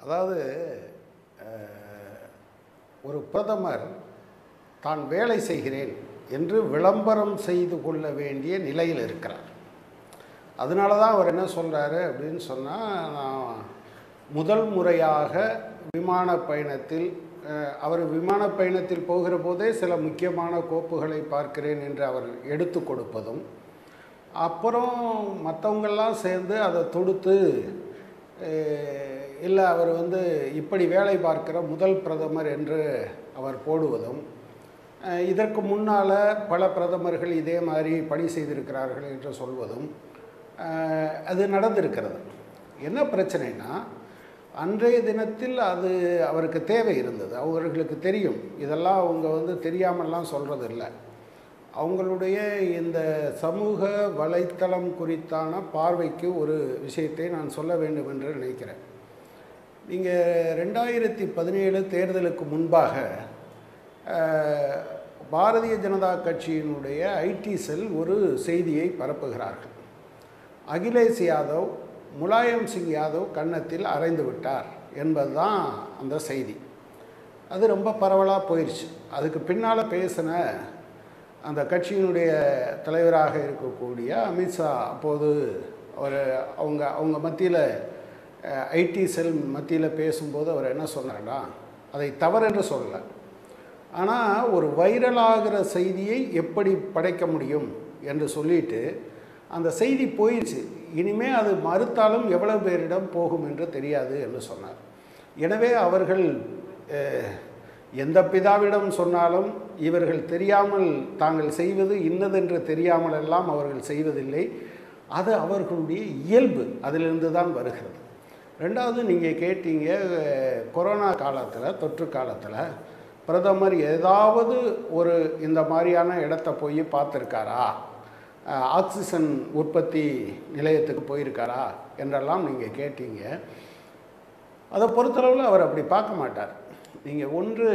அதாவது அஹ், ஒரு பிரதமர் தான் வேலை செய்கிறேன் என்று விளம்பரம் செய்து கொள்ள வேண்டிய நிலையில் இருக்கிறார் அதனால தான் அவர் என்ன சொல்கிறாரு அப்படின்னு சொன்னால் நான் முதல் முறையாக விமான பயணத்தில் அஹ், அவர் விமான பயணத்தில் போகிற போதே சில முக்கியமான கோப்புகளை பார்க்கிறேன் என்று அவர் எடுத்து கொடுப்பதும் அப்புறம் மற்றவங்கெல்லாம் சேர்ந்து அதை தொடுத்து இல்லை அவர் வந்து இப்படி வேலை பார்க்கிற முதல் பிரதமர் என்று அவர் போடுவதும் அஹ், இதற்கு முன்னால் பல பிரதமர்கள் இதே மாதிரி பணி செய்திருக்கிறார்கள் என்று சொல்வதும் அஹ், அது நடந்திருக்கிறது என்ன பிரச்சனைனா அன்றைய தினத்தில் அது அவருக்கு தேவை இருந்தது அவர்களுக்கு தெரியும் இதெல்லாம் அவங்க வந்து தெரியாமல்லாம் சொல்கிறது இல்லை அவங்களுடைய இந்த சமூக வலைத்தளம் குறித்தான பார்வைக்கு ஒரு விஷயத்தை நான் சொல்ல வேண்டும் என்று நினைக்கிறேன் நீங்கள் ரெண்டாயிரத்தி பதினேழு தேர்தலுக்கு முன்பாக அஹ், பாரதிய ஜனதா கட்சியினுடைய ஐடி செல் ஒரு செய்தியை பரப்புகிறார்கள் அகிலேஷ் யாதவ் முலாயம் சிங் யாதவ் கன்னத்தில் அறைந்து விட்டார் என்பதுதான் அந்த செய்தி அது ரொம்ப பரவலாக போயிடுச்சு அதுக்கு பின்னால் பேசின அந்த கட்சியினுடைய தலைவராக இருக்கக்கூடிய அமித்ஷா அப்போது அவர் அவங்க அவங்க மத்தியில் ஐடி செல் மத்தியில் பேசும்போது அவர் என்ன சொன்னார்னா அதை தவறென்று சொல்லலை ஆனால் ஒரு வைரலாகிற செய்தியை எப்படி படைக்க முடியும் என்று சொல்லிட்டு அந்த செய்தி போயிடுச்சு இனிமே அது மறுத்தாலும் எவ்வளவு பேரிடம் போகும் என்று தெரியாது என்று சொன்னார் எனவே அவர்கள் அஹ், எந்த பிதாவிடம் சொன்னாலும் இவர்கள் தெரியாமல் தாங்கள் செய்வது இன்னதென்று தெரியாமல் எல்லாம் அவர்கள் செய்வதில்லை அது அவர்களுடைய இயல்பு அதிலிருந்து தான் வருகிறது ரெண்டாவது நீங்கள் கேட்டீங்க அஹ், கொரோனா காலத்தில் தொற்று காலத்தில் பிரதமர் ஏதாவது ஒரு இந்த மாதிரியான இடத்த போய் பார்த்துருக்காரா அஹ், ஆக்சிஜன் உற்பத்தி நிலையத்துக்கு போயிருக்காரா என்றெல்லாம் நீங்கள் கேட்டீங்க அதை பொறுத்தளவில் அவர் அப்படி பார்க்க மாட்டார் நீங்கள் ஒன்று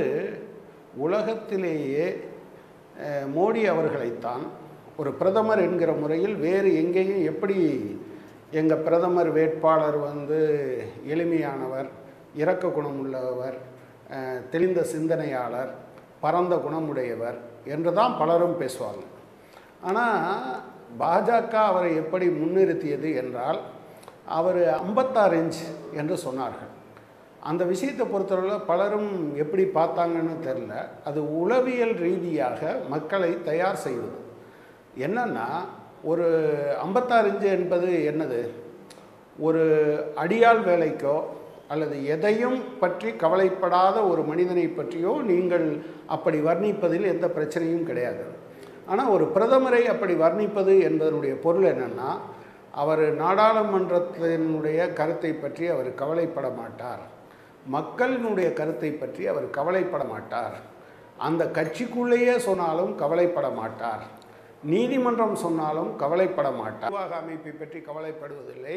உலகத்திலேயே அஹ், மோடி அவர்களைத்தான் ஒரு பிரதமர் என்கிற முறையில் வேறு எங்கேயும் எப்படி எங்கள் பிரதமர் வேட்பாளர் வந்து எளிமையானவர் இரக்க குணம் உள்ளவர் அஹ், தெளிந்த சிந்தனையாளர் பரந்த குணமுடையவர் என்று தான் பலரும் பேசுவாங்க ஆனால் பாஜக அவரை எப்படி முன்னிறுத்தியது என்றால் அவர் ஐம்பத்தாறு இன்ச் என்று சொன்னார்கள் அந்த விஷயத்தை பொறுத்தவரையில் பலரும் எப்படி பார்த்தாங்கன்னு தெரில அது உளவியல் ரீதியாக மக்களை தயார் செய்வது என்னன்னா ஒரு ஐம்பத்தாறு இன்ச்சு என்பது என்னது ஒரு அடியாள் வேலைக்கோ அல்லது எதையும் பற்றி கவலைப்படாத ஒரு மனிதனை பற்றியோ நீங்கள் அப்படி வர்ணிப்பதில் எந்த பிரச்சனையும் கிடையாது ஆனால் ஒரு பிரதமரை அப்படி வர்ணிப்பது என்பதனுடைய பொருள் என்னென்னா அவர் நாடாளுமன்றத்தினுடைய கருத்தை பற்றி அவர் கவலைப்பட மாட்டார் மக்களினுடைய கருத்தை பற்றி அவர் கவலைப்பட மாட்டார் அந்த கட்சிக்குள்ளேயே சொன்னாலும் கவலைப்பட மாட்டார் நீதிமன்றம் சொன்னாலும் கவலைப்பட மாட்டார் நிர்வாக அமைப்பை பற்றி கவலைப்படுவதில்லை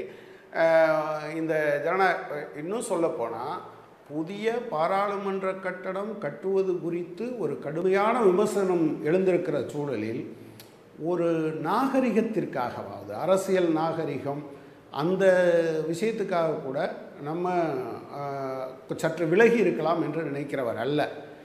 அஹ் இந்த ஜன இன்னும் சொல்லப்போனால் புதிய பாராளுமன்ற கட்டடம் கட்டுவது குறித்து ஒரு கடுமையான விமர்சனம் எழுந்திருக்கிற சூழலில் ஒரு நாகரிகத்திற்காகவாவது அரசியல் நாகரிகம் அந்த விஷயத்துக்காக கூட நம்ம ஆஹ், சற்று விலகி இருக்கலாம் என்று நினைக்கிறவர் அல்ல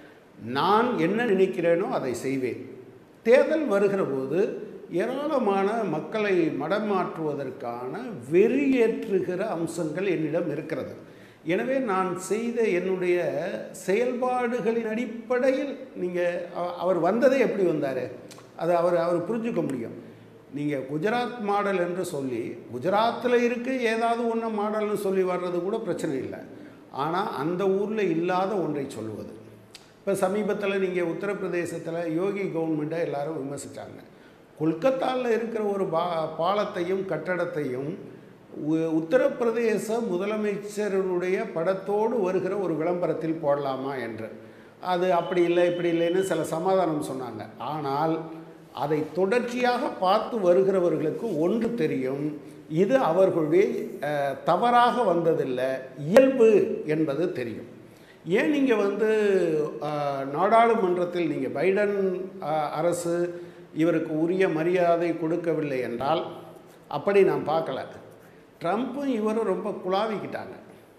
நான் என்ன நினைக்கிறேனோ அதை செய்வேன் தேர்தல் வருகிற போது ஏராளமான மக்களை மடமாற்றுவதற்கான வெறியேற்றுகிற அம்சங்கள் என்னிடம் இருக்கிறது எனவே நான் செய்த என்னுடைய செயல்பாடுகளின் அடிப்படையில் நீங்கள் அவர் வந்ததே எப்படி வந்தார் அது அவர் அவர் புரிஞ்சுக்க முடியும் நீங்கள் குஜராத் மாடல் என்று சொல்லி குஜராத்தில் இருக்கு ஏதாவது ஒன்று மாடல்னு சொல்லி வர்றது கூட பிரச்சனை இல்லை ஆனால் அந்த ஊரில் இல்லாத ஒன்றை சொல்லுவது இப்போ சமீபத்தில் நீங்கள் உத்தரப்பிரதேசத்தில் யோகி கவர்மெண்ட்டை எல்லாரும் விமர்சித்தாங்க கொல்கத்தாவில் இருக்கிற ஒரு பா பாலத்தையும் கட்டடத்தையும் உ- உத்தரப்பிரதேச முதலமைச்சருடைய படத்தோடு வருகிற ஒரு விளம்பரத்தில் போடலாமா என்று அது அப்படி இல்லை இப்படி இல்லைன்னு சில சமாதானம் சொன்னாங்க ஆனால் அதை தொடர்ச்சியாக பார்த்து வருகிறவர்களுக்கு ஒன்று தெரியும் இது அவர்களுடைய அஹ், தவறாக வந்ததில்லை இயல்பு என்பது தெரியும் ஏன் நீங்கள் வந்து அஹ், நாடாளுமன்றத்தில் நீங்கள் பைடன் அஹ், அரசு இவருக்கு உரிய மரியாதை கொடுக்கவில்லை என்றால் அப்படி நான் பார்க்கல ட்ரம்ப்பும் இவரும் ரொம்ப குழாவிக்கிட்டாங்க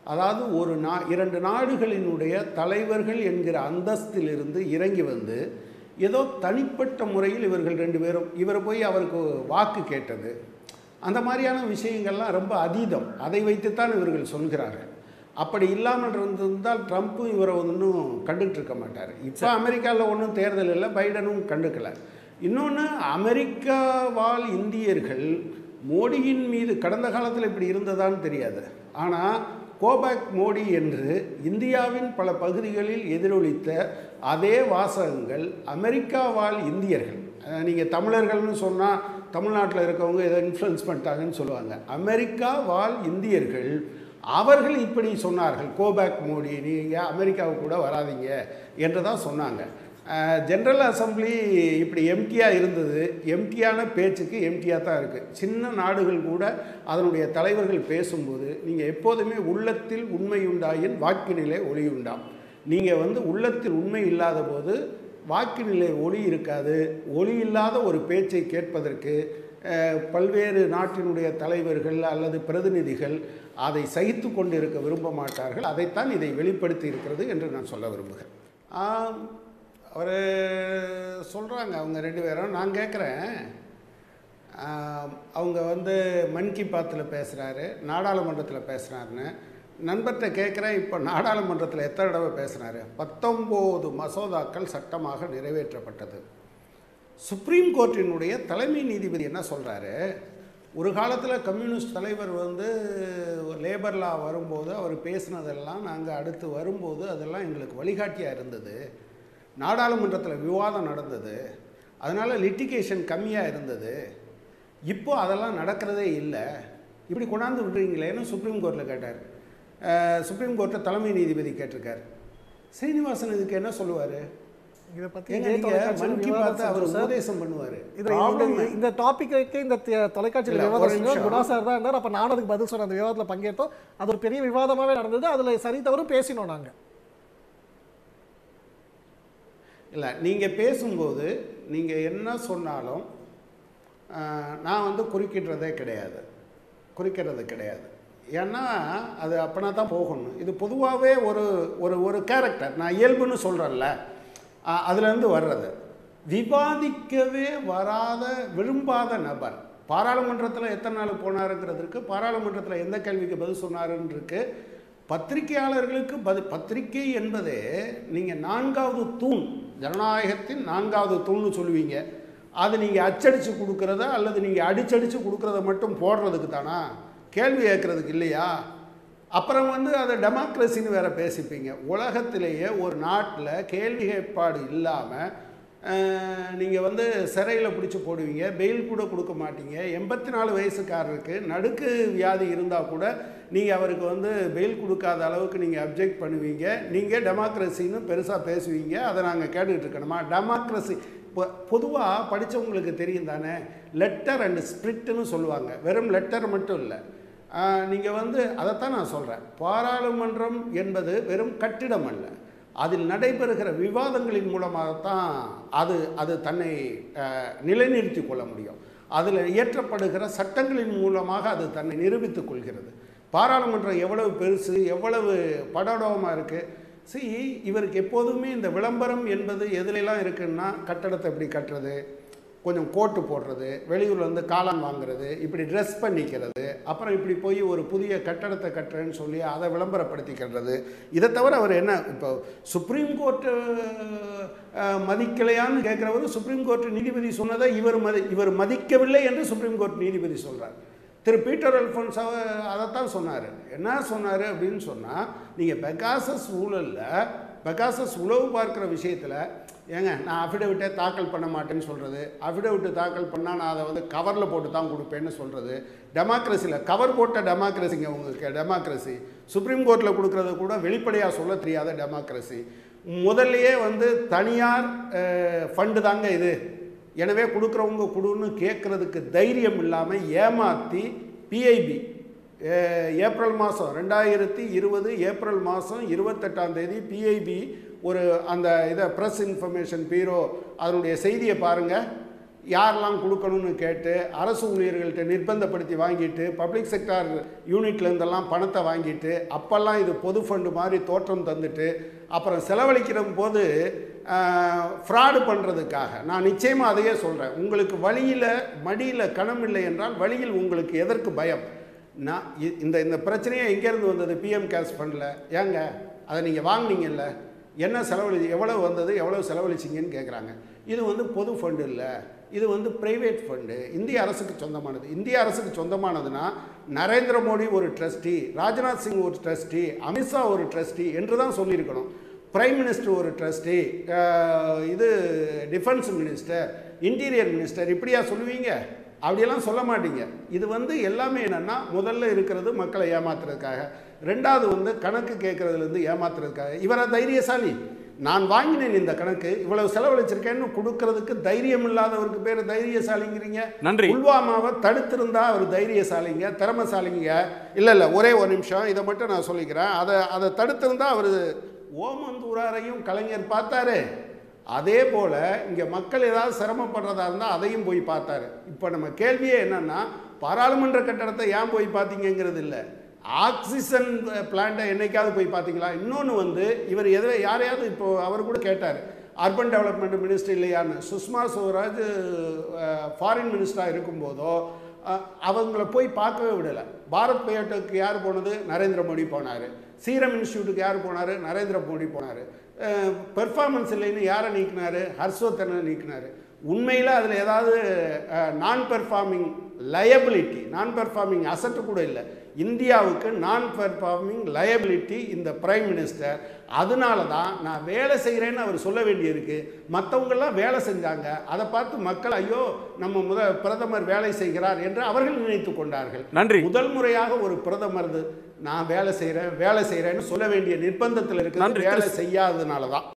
அதாவது ஒரு நா இரண்டு நாடுகளினுடைய தலைவர்கள் என்கிற அந்தஸ்திலிருந்து இறங்கி வந்து ஏதோ தனிப்பட்ட முறையில் இவர்கள் ரெண்டு பேரும் இவர் போய் அவருக்கு வாக்கு கேட்டது அந்த மாதிரியான விஷயங்கள்லாம் ரொம்ப அதீதம் அதை வைத்துத்தான் இவர்கள் சொல்கிறார்கள் அப்படி இல்லாமல் இருந்திருந்தால் ட்ரம்ப்பும் இவரை ஒன்றும் கண்டுகிட்டு இருக்க மாட்டார் இப்போ அமெரிக்காவில் ஒன்றும் தேர்தல் இல்லை பைடனும் கண்டுக்கல இன்னொன்று அமெரிக்கா வாழ் இந்தியர்கள் மோடியின் மீது கடந்த காலத்தில் இப்படி இருந்ததான்னு தெரியாது ஆனால் கோபேக் மோடி என்று இந்தியாவின் பல பகுதிகளில் எதிரொலித்த அதே வாசகங்கள் அமெரிக்கா வாழ் இந்தியர்கள் நீங்கள் தமிழர்கள்னு சொன்னால் தமிழ்நாட்டில் இருக்கவங்க ஏதோ இன்ஃப்ளூயன்ஸ் பண்ணிட்டாங்கன்னு சொல்லுவாங்க அமெரிக்கா வாழ் இந்தியர்கள் அவர்கள் இப்படி சொன்னார்கள் கோபேக் மோடி நீங்கள் அமெரிக்காவுக்கு கூட வராதீங்க என்று தான் சொன்னாங்க ஜென்ரல் அசம்பிளி இப்படி எம்டியாக இருந்தது எம்டியான பேச்சுக்கு எம்டியாக தான் இருக்குது சின்ன நாடுகள் கூட அதனுடைய தலைவர்கள் பேசும்போது நீங்கள் எப்போதுமே உள்ளத்தில் உண்மை உண்டாயின் வாக்கினிலே ஒளி உண்டாம் நீங்கள் வந்து உள்ளத்தில் உண்மை இல்லாத போது வாக்கினிலே ஒளி இருக்காது ஒளி இல்லாத ஒரு பேச்சை கேட்பதற்கு அஹ், பல்வேறு நாட்டினுடைய தலைவர்கள் அல்லது பிரதிநிதிகள் அதை சகித்து கொண்டு இருக்க விரும்ப மாட்டார்கள் அதைத்தான் இதை வெளிப்படுத்தி இருக்கிறது என்று நான் சொல்ல விரும்புகிறேன் ஆம், அவர் சொல்கிறாங்க அவங்க ரெண்டு பேரும் நான் கேட்குறேன் அவங்க வந்து மன் கி பாத்தில் பேசுகிறாரு நாடாளுமன்றத்தில் பேசுகிறாருன்னு நண்பர்கிட்ட கேட்குறேன் இப்போ நாடாளுமன்றத்தில் எத்தனை தடவை பேசுனாரு பத்தொம்போது மசோதாக்கள் சட்டமாக நிறைவேற்றப்பட்டது சுப்ரீம் கோர்ட்டினுடைய தலைமை நீதிபதி என்ன சொல்கிறாரு ஒரு காலத்தில் கம்யூனிஸ்ட் தலைவர் வந்து லேபர் லா வரும்போது அவர் பேசினதெல்லாம் நாங்கள் அடுத்து வரும்போது அதெல்லாம் எங்களுக்கு வழிகாட்டியாக இருந்தது நாடாளுமன்றத்தில் விவாதம் நடந்தது அதனால் லிட்டிகேஷன் கம்மியாக இருந்தது இப்போ அதெல்லாம் நடக்கிறதே இல்லை இப்படி கொண்டாந்து விடுறீங்களேன்னு சுப்ரீம் கோர்ட்டில் கேட்டார் அஹ், சுப்ரீம் கோர்ட்டை தலைமை நீதிபதி கேட்டிருக்கார் சீனிவாசன் இதுக்கு என்ன சொல்லுவார் இதை பத்தி ஏங்க இதே நீங்க தொலைக்காட்சியில மன் கி விவாதம் பாத் அவர் செஞ்சோம் சார். உபதேசம் பண்ணுவார் இதுல இந்த இந்த டாபிக்கு இந்த த- தொலைக்காட்சியில இல்ல, விவாதம் ஒரு செஞ்சோம் நிமிஷம். குணா சார் தான் இருந்தார் அப்ப நானும் அதுக்கு பதில் சொன்ன அந்த விவாதத்துல பங்கேற்றோம் அது ஒரு பெரிய விவாதமாவே நடந்தது அதுல சரி தவறும் பேசினோம் நாங்க இல்லை நீங்கள் பேசும்போது நீங்கள் என்ன சொன்னாலும் ஆஹ், நான் வந்து குறுக்கிடுறதே கிடையாது குறுக்கிறது கிடையாது ஏன்னா அது அப்படின்னா தான் போகணும் இது பொதுவாகவே ஒரு ஒரு ஒரு கேரக்டர் நான் இயல்புன்னு சொல்கிறேன்ல அதுலேருந்து வர்றது விவாதிக்கவே வராத விரும்பாத நபர் பாராளுமன்றத்தில் எத்தனை நாள் போனாருங்கிறதுக்கு பாராளுமன்றத்தில் எந்த கேள்விக்கு பதில் சொன்னாருன்னு இருக்கு பத்திரிகையாளர்களுக்கு பதில் பத்திரிகை என்பதே நீங்கள் நான்காவது தூண் ஜனநாயகத்தின் நான்காவது தூண்னு சொல்லுவீங்க அது நீங்கள் அச்சடித்து கொடுக்குறத அல்லது நீங்கள் அடிச்சடித்து கொடுக்குறத மட்டும் போடுறதுக்கு தானா கேள்வி கேட்குறதுக்கு இல்லையா அப்புறம் வந்து அதை டெமோக்ரஸின்னு வேற பேசிப்பீங்க உலகத்திலேயே ஒரு நாட்டில் கேள்வி கேட்பாடு இல்லாமல் நீங்கள் வந்து சிறையில் பிடிச்சி போடுவீங்க பெயில் கூட கொடுக்க மாட்டீங்க எண்பத்தி நாலு வயசுக்காரருக்கு நடுக்கு வியாதி இருந்தால் கூட நீங்கள் அவருக்கு வந்து பெயில் கொடுக்காத அளவுக்கு நீங்கள் அப்ஜெக்ட் பண்ணுவீங்க நீங்கள் டெமோக்ரஸின்னு பெருசாக பேசுவீங்க அதை நாங்கள் கேட்டுக்கிட்டு இருக்கணுமா டெமோக்ரஸி இப்போ பொதுவாக படித்தவங்களுக்கு தெரியும் தானே லெட்டர் அண்ட் ஸ்பிரிட்டுன்னு சொல்லுவாங்க வெறும் லெட்டர் மட்டும் இல்லை நீங்கள் வந்து அதைத்தான் நான் சொல்கிறேன் பாராளுமன்றம் என்பது வெறும் கட்டிடம் அல்ல அதில் நடைபெறுகிற விவாதங்களின் மூலமாகத்தான் அது அது தன்னை அஹ், நிலைநிறுத்திக் கொள்ள முடியும் அதில் இயற்றப்படுகிற சட்டங்களின் மூலமாக அது தன்னை நிரூபித்துக் கொள்கிறது பாராளுமன்றம் எவ்வளவு பெருசு எவ்வளவு படோடவமாக இருக்குது சி இவருக்கு எப்போதுமே இந்த விளம்பரம் என்பது எதுலெல்லாம் இருக்குன்னா கட்டடத்தை எப்படி கட்டுறது கொஞ்சம் கோட்டு போடுறது வெளியூர்ல வந்து காளான் வாங்குறது இப்படி ட்ரெஸ் பண்ணிக்கிறது அப்புறம் இப்படி போய் ஒரு புதிய கட்டடத்தை கட்டுறேன்னு சொல்லி அதை விளம்பரப்படுத்திக்கிறது இதை தவிர அவர் என்ன இப்போ சுப்ரீம் கோர்ட்டு அஹ், மதிக்கலையான்னு கேட்குறவர் சுப்ரீம் கோர்ட் நீதிபதி சொன்னதை இவர் மதி இவர் மதிக்கவில்லை என்று சுப்ரீம் கோர்ட் நீதிபதி சொல்றார் திரு பீட்டர் அல்ஃபோன்ஸ் அதைத்தான் சொன்னார் என்ன சொன்னார் அப்படின்னு சொன்னால் நீங்கள் பெகாசஸ் ஊழலில் பெகாசஸ் உளவு பார்க்குற விஷயத்தில் ஏங்க நான் அஃபிடவிட்டே தாக்கல் பண்ண மாட்டேன்னு சொல்கிறது அஃபிடவிட்டு தாக்கல் பண்ணால் நான் அதை வந்து கவரில் போட்டு தான் கொடுப்பேன்னு சொல்கிறது டெமோக்ரஸியில் கவர் போட்ட டெமோக்ரஸிங்க உங்களுக்கு டெமோக்ரஸி சுப்ரீம் கோர்ட்டில் கொடுக்குறது கூட வெளிப்படையாக சொல்ல தெரியாத டெமோக்ரஸி முதல்லயே வந்து தனியார் ஃபண்டு தாங்க இது எனவே கொடுக்குறவங்க கொடுன்னு கேட்குறதுக்கு தைரியம் இல்லாமல் ஏமாற்றி பிஐபி ஏப்ரல் மாதம் ரெண்டாயிரத்தி இருபது ஏப்ரல் மாதம் இருபத்தெட்டாம் தேதி பிஐபி ஒரு அந்த இதை ப்ரெஸ் இன்ஃபர்மேஷன் பீரோ அதனுடைய செய்தியை பாருங்கள் யாரெல்லாம் கொடுக்கணும்னு கேட்டு அரசு ஊழியர்கள்ட்ட நிர்பந்தப்படுத்தி வாங்கிட்டு பப்ளிக் செக்டார் யூனிட்லேருந்தெல்லாம் பணத்தை வாங்கிட்டு அப்போல்லாம் இது பொது ஃபண்டு மாதிரி தோற்றம் தந்துட்டு அப்புறம் செலவழிக்கிற போது ஃப்ராடு பண்ணுறதுக்காக நான் நிச்சயமாக அதையே சொல்கிறேன் உங்களுக்கு வழியில் மடியில் கணம் இல்லை என்றால் வழியில் உங்களுக்கு எதற்கு பயம் நான் இ- இந்த இந்த பிரச்சனையே எங்கேருந்து வந்தது பிஎம் கேர்ஸ் ஃபண்டில் ஏங்க அதை நீங்கள் வாங்குனீங்கல்ல என்ன செலவழி எவ்வளவு வந்தது எவ்வளவு செலவழிச்சிங்கன்னு கேட்குறாங்க இது வந்து பொது ஃபண்டு இல்லை இது வந்து பிரைவேட் ஃபண்டு இந்திய அரசுக்கு சொந்தமானது இந்திய அரசுக்கு சொந்தமானதுன்னா நரேந்திர மோடி ஒரு ட்ரஸ்டி ராஜ்நாத் சிங் ஒரு ட்ரஸ்டி அமித்ஷா ஒரு ட்ரஸ்டி என்று தான் சொல்லியிருக்கணும் பிரைம் மினிஸ்டர் ஒரு ட்ரஸ்டி இது டிஃபென்ஸ் மினிஸ்டர் இன்டீரியர் மினிஸ்டர் இப்படியா சொல்லுவீங்க அப்படியெல்லாம் சொல்ல மாட்டீங்க இது வந்து எல்லாமே என்னென்னா முதல்ல இருக்கிறது மக்களை ஏமாத்துறதுக்காக ரெண்டாவது வந்து கணக்கு கேட்கறதுலேருந்து ஏமாத்துறதுக்காக இவரை தைரியசாலி நான் வாங்கினேன் இந்த கணக்கு இவ்வளவு செலவழிச்சிருக்கேன்னு கொடுக்கறதுக்கு தைரியம் இல்லாதவருக்கு பேர் தைரியசாலிங்கிறீங்க நன்றி. புல்வாமாவை தடுத்திருந்தா அவர் தைரியசாலிங்க திறமசாலிங்க இல்லை இல்லை ஒரே ஒரு நிமிஷம் இதை மட்டும் நான் சொல்லிக்கிறேன் அதை அதை தடுத்திருந்தா அவர் ஓமந்தூராரையும் கலைஞர் பார்த்தாரு அதே போல் இங்கே மக்கள் ஏதாவது சிரமப்படுறதா இருந்தால் அதையும் போய் பார்த்தாரு இப்போ நம்ம கேள்வியே என்னன்னா பாராளுமன்ற கட்டடத்தை ஏன் போய் பார்த்தீங்கங்கிறது இல்லை ஆக்சிஜன் பிளான்ட்டை என்னைக்காவது போய் பார்த்தீங்களா இன்னொன்று வந்து இவர் எதை யாரையாவது இப்போ அவர் கூட கேட்டார் அர்பன் டெவலப்மெண்ட் மினிஸ்டர் இல்லையான்னு சுஷ்மா ஸ்வராஜ் ஃபாரின் மினிஸ்டராக இருக்கும்போதோ அஹ், அவங்கள போய் பார்க்கவே விடலை பாரத் பயோடெக் யார் போனது நரேந்திர மோடி போனார் சீரம் இன்ஸ்டியூட்டுக்கு யார் போனார் நரேந்திர மோடி போனார் பெர்ஃபார்மன்ஸ் இல்லைன்னு யாரை நீக்கினார் ஹர்ஷவர்தனை நீக்கினார் உண்மையில் அதில் ஏதாவது நான் பெர்ஃபார்மிங் லயபிலிட்டி நான் பெர்ஃபார்மிங் அசட்டு கூட இல்லை இந்தியாவுக்கு நான் பெர்ஃபார்மிங் லயபிலிட்டி இந்த பிரைம் மினிஸ்டர் அதனால தான் நான் வேலை செய்கிறேன்னு அவர் சொல்ல வேண்டியிருக்கு மற்றவங்கெல்லாம் வேலை செஞ்சாங்க அதை பார்த்து மக்கள் ஐயோ நம்ம முத பிரதமர் வேலை செய்கிறார் என்று அவர்கள் நினைத்து கொண்டார்கள் நன்றி. முதல் முறையாக ஒரு பிரதமர் நான் வேலை செய்கிறேன் வேலை செய்கிறேன்னு சொல்ல வேண்டிய நிர்பந்தத்தில் நன்றி, இருக்கிறது வேலை திரு- செய்யாததுனால தான்